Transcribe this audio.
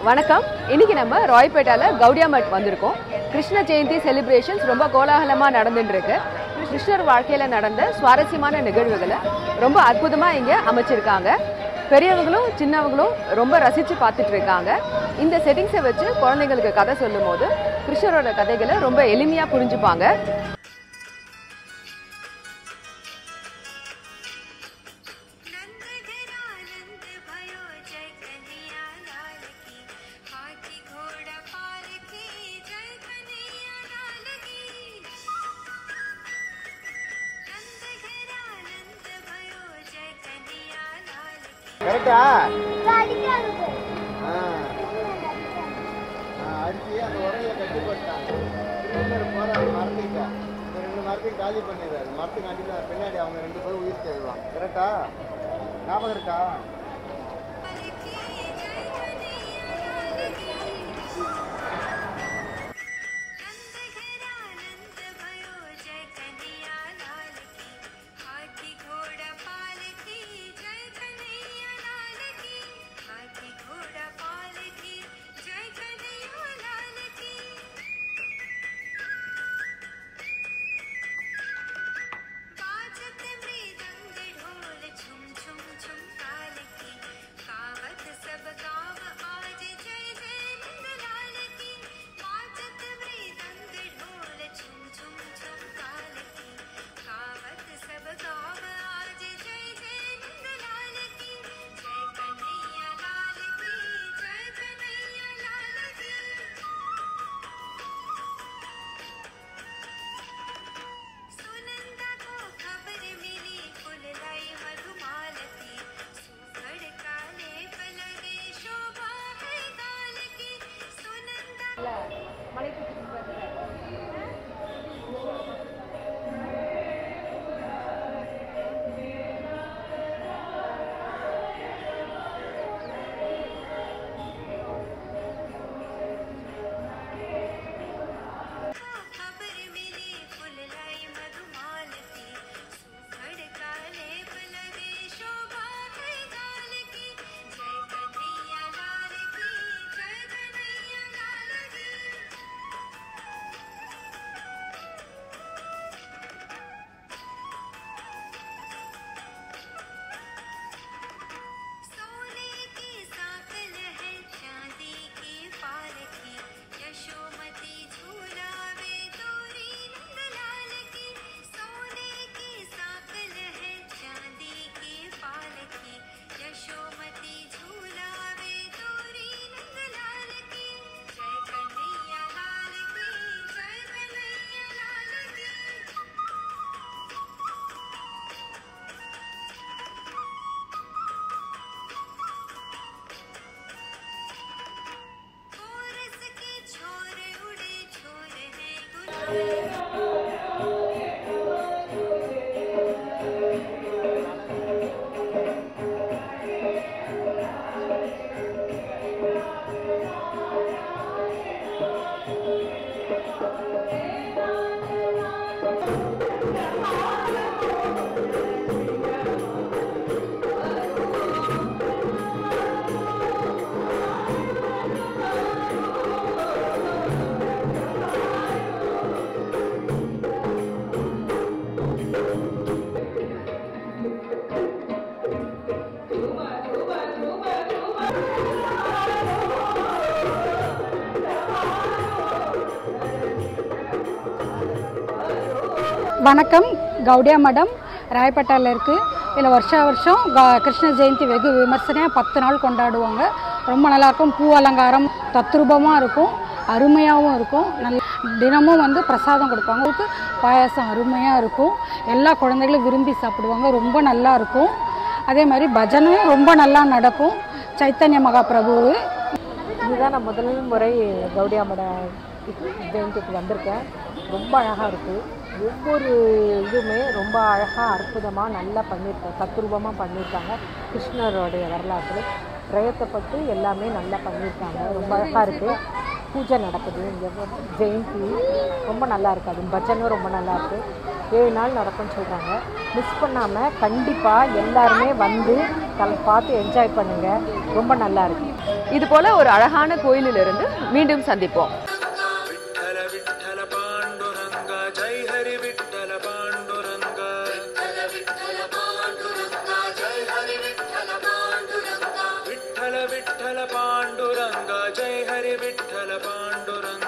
வணக்கம் இன்னைக்கு நம்ம ராய்பேட்டால கவுடியா மட் வந்திருக்கோம் கிருஷ்ண ஜெயந்தி செலிப்ரேஷன்ஸ் ரொம்ப கோலாகலமாக நடந்துட்டு இருக்கு கிருஷ்ணர் வாழ்க்கையில் நடந்த சுவாரஸ்யமான நிகழ்வுகளை ரொம்ப அற்புதமாக இங்கே அமைச்சிருக்காங்க பெரியவங்களும் சின்னவங்களும் ரொம்ப ரசித்து பார்த்துட்டு இருக்காங்க இந்த செட்டிங்ஸை வச்சு குழந்தைங்களுக்கு கதை சொல்லும் போது கிருஷ்ணரோட கதைகளை ரொம்ப எளிமையாக புரிஞ்சுப்பாங்க नंद घरानंद भयो जय कन्हैया लाल की हाथी घोड़ा पाल की जय कन्हैया लाल की नंद घरानंद भयो जय कन्हैया लाल की கரெக்டா ஆ ஆ, அடிச்சு அந்த உரையில கட்டி போட்டான் திருநெல்வேலி போற மரத்துக்கிட்ட இந்த ரெண்டு மரத்தையும் காலி பண்ணிடுறாரு மரத்துக்கு அடியில் பின்னாடி அவங்க ரெண்டு பேரும் உயிர் தேடுவாங்க கரெக்டா ஞாபகம் இருக்கா लाल की जय कन्हैया लाल की नंद घरानंद भयो जय कन्हैया लाल की हाथी घोड़ा पाल की जय कन्हैया लाल की हाथी घोड़ा पाल की जय कन्हैया लाल की बाजत मृदंग ढोल झुम झुम झुम ताल की गावत सब गाव आज जय जय नंदलाल की बाजत मृदंग ढोल झुम झुम झुम ताल की गावत सब गाव आज जय जय नंदलाल की जय कन्हैया लाल की जय कन्हैया लाल की सुनंदा को खबर मिली फुल लाई मधुमालती सुखड़ काले पलगे शोभा है गाल की सुनंदा को खबर मिली फुल लाई मधुमालती सुखड़ काले पलगे शोभा है गाल की जय कन्हैया लाल की जय कन्हैया लाल की सोने की साकल है चांदी की पालकी यशोमती झूलावे तोरी नंदलाल की सोने की साकल है चांदी की पालकी यशोमती झूलावे तोरी नंदलाल की जय कन्हैया लाल की जय कन्हैया लाल की कोरस के छोर उड़े छोर है गुल வணக்கம் கவுடியா மடம் ராயப்பேட்டாவில் இருக்குது இதில் வருஷா வருஷம் க கிருஷ்ண ஜெயந்தி வெகு விமர்சனையாக பத்து நாள் கொண்டாடுவாங்க ரொம்ப நல்லாயிருக்கும் பூ அலங்காரம் தத்ரூபமாக இருக்கும் அருமையாகவும் இருக்கும் நல்ல தினமும் வந்து பிரசாதம் கொடுப்பாங்க அவங்களுக்கு பாயாசம் அருமையாக இருக்கும் எல்லா குழந்தைகளும் விரும்பி சாப்பிடுவாங்க ரொம்ப நல்லா இருக்கும் அதே மாதிரி பஜனையும் ரொம்ப நல்லா நடக்கும் சைத்தன்ய மகாபிரபு இதுதான் நான் முதல் முறை கௌடியாமட ஜெயந்திக்கு வந்திருக்கேன் ரொம்ப அழகாக இருக்குது ஒவ்வொரு இதுவுமே ரொம்ப அழகாக அற்புதமாக நல்லா பண்ணியிருக்காங்க தத்ரூபமாக பண்ணியிருக்காங்க கிருஷ்ணருடைய வரலாற்று பிரயத்தப்பட்டு எல்லாமே நல்லா பண்ணியிருக்காங்க ரொம்ப அழகாக இருக்குது பூஜை நடக்குது இங்கே ஜெயந்தி ரொம்ப நல்லா இருக்கு அது பஜனும் ரொம்ப நல்லா இருக்கு ஏழு நாள் நடக்கும்னு சொல்கிறாங்க மிஸ் பண்ணாமல் கண்டிப்பாக எல்லாருமே வந்து கல பார்த்து என்ஜாய் பண்ணுங்கள் ரொம்ப நல்லா இருக்கு இது போல ஒரு அழகான கோயிலிலிருந்து மீண்டும் சந்திப்போம் विठ्ठल विठ्ठल पाण्डुरङ्ग जय हरि विठ्ठल पाण्डुरङ्ग विठ्ठल विठ्ठल पाण्डुरङ्ग जय हरि विठ्ठल पाण्डुरङ्ग